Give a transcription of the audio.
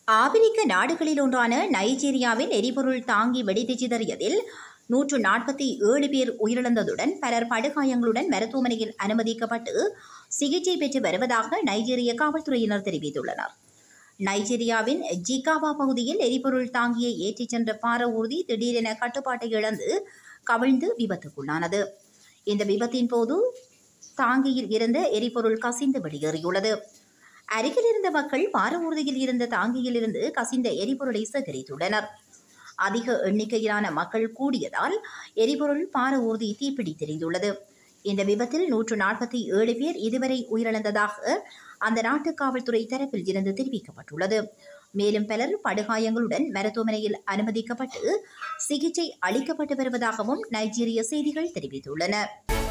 ஆப்பிரிக்க நாடுகளில் ஒன்றான நைஜீரியாவில் எரிபொருள் தாங்கி வெடித்து சிதறியதில் நூற்று நாற்பத்தி ஏழு பேர் உயிரிழந்ததுடன் பலர் படுகாயங்களுடன் மருத்துவமனையில் அனுமதிக்கப்பட்டு சிகிச்சை பெற்று வருவதாக நைஜீரிய காவல்துறையினர் தெரிவித்துள்ளனர் நைஜீரியாவின் ஜிகாவா பகுதியில் எரிபொருள் தாங்கியை ஏற்றிச் சென்ற பார ஊர்தி திடீரென கட்டுப்பாட்டை இழந்து கவிழ்ந்து விபத்துக்குள்ளானது இந்த விபத்தின் போது தாங்கியில் இருந்த எரிபொருள் கசிந்து வெளியேறியுள்ளது அருகில் இருந்த மக்கள் பார ஊர்தியில் இருந்த தாங்கியில் இருந்து கசிந்த எரிபொருளை சேகரித்துள்ளனர் அதிக எண்ணிக்கையிலான மக்கள் கூடியதால் எரிபொருள் பார ஊர்தி தீப்பிடித்தெரிந்துள்ளது இந்த விபத்தில் நூற்று நாற்பத்தி ஏழு பேர் இதுவரை உயிரிழந்ததாக அந்த நாட்டு காவல்துறை தரப்பில் இருந்து தெரிவிக்கப்பட்டுள்ளது மேலும் பலர் படுகாயங்களுடன் மருத்துவமனையில் அனுமதிக்கப்பட்டு சிகிச்சை அளிக்கப்பட்டு வருவதாகவும் நைஜீரிய செய்திகள் தெரிவித்துள்ளன